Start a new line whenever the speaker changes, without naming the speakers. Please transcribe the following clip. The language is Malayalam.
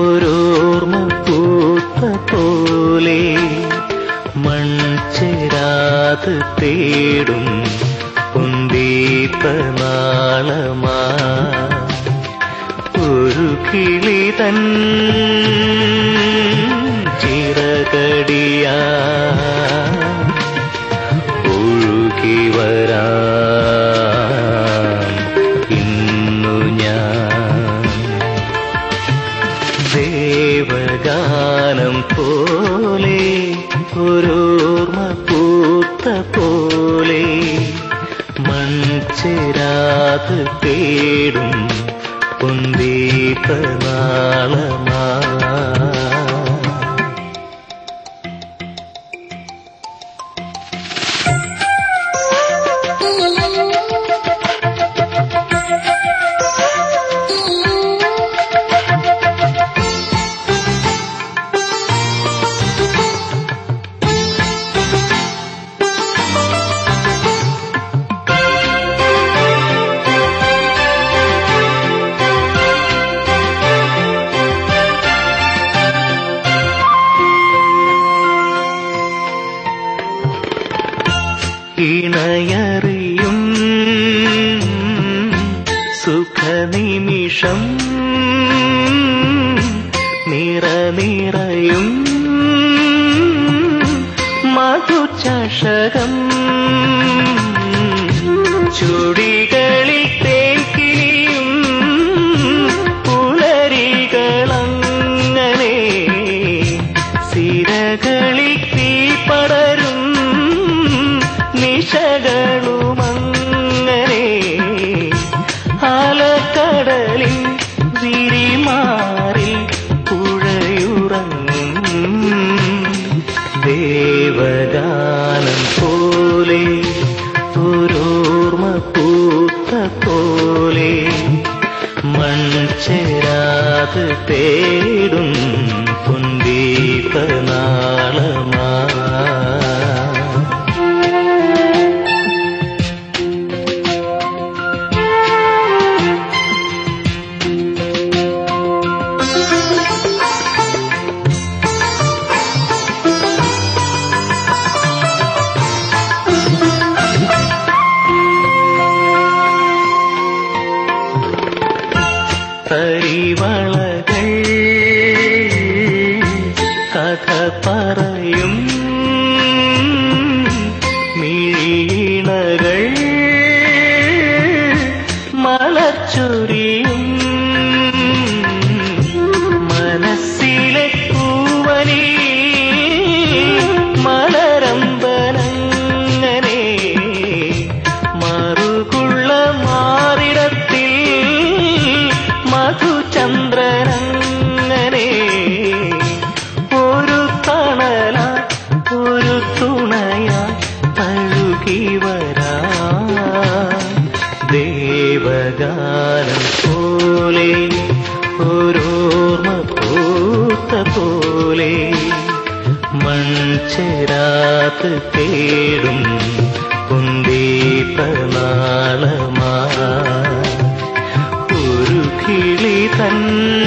ഓരോർമ്മ പൂത്ത പോലെ മൺചേരാത് തേടും നാളമാ ഒരു കിളി തൻ ചിറകടിയാ ഒഴുകി വരാ ഇന്നു ഞാൻ ദേവഗാനം പോലെ ഒരോർമ്മ പൂത്ത പോലെ മൺചേരാത് തേടും പൊന്തീപനാളമാ ഇണയറിയും സുഖനിമിഷം നിറനിറയും മധുചഷകം ചുടികളിൽ തേക്കിളിയും പുലരികളങ്ങനെ സിരകളിൽ തീ പടരും നിശകളുമങ്ങനെ ആലക്കടലിൽ വിരിമാറിൽ പുഴയുറങ്ങും ദേവഗാനം പോലെ ഓരോർമ്മ പൂത്ത പോലെ മൺചേരാത് തേടും പൊന്തീപനാളമാ തരിവളകൾ കഥ പറയും മിഴിയിണകൾ മലച്ചൊരിയും മനസ്സിലെ പൂവനി മലരമ്പനങ്ങനെ മറുകുള്ള മാറിടത്തിൽ മധുചന്ദ്രനങ്ങനെ ഒരു തണല ഒരു തുണയ തഴുകി വരാ ദേവഗാനം പോലെ ഓരോർമ്മ പൂത്ത പോലെ മൺചേരാത്ത് തേടും കുന്ദീപനാളമാ ഒരു കിളി തൻ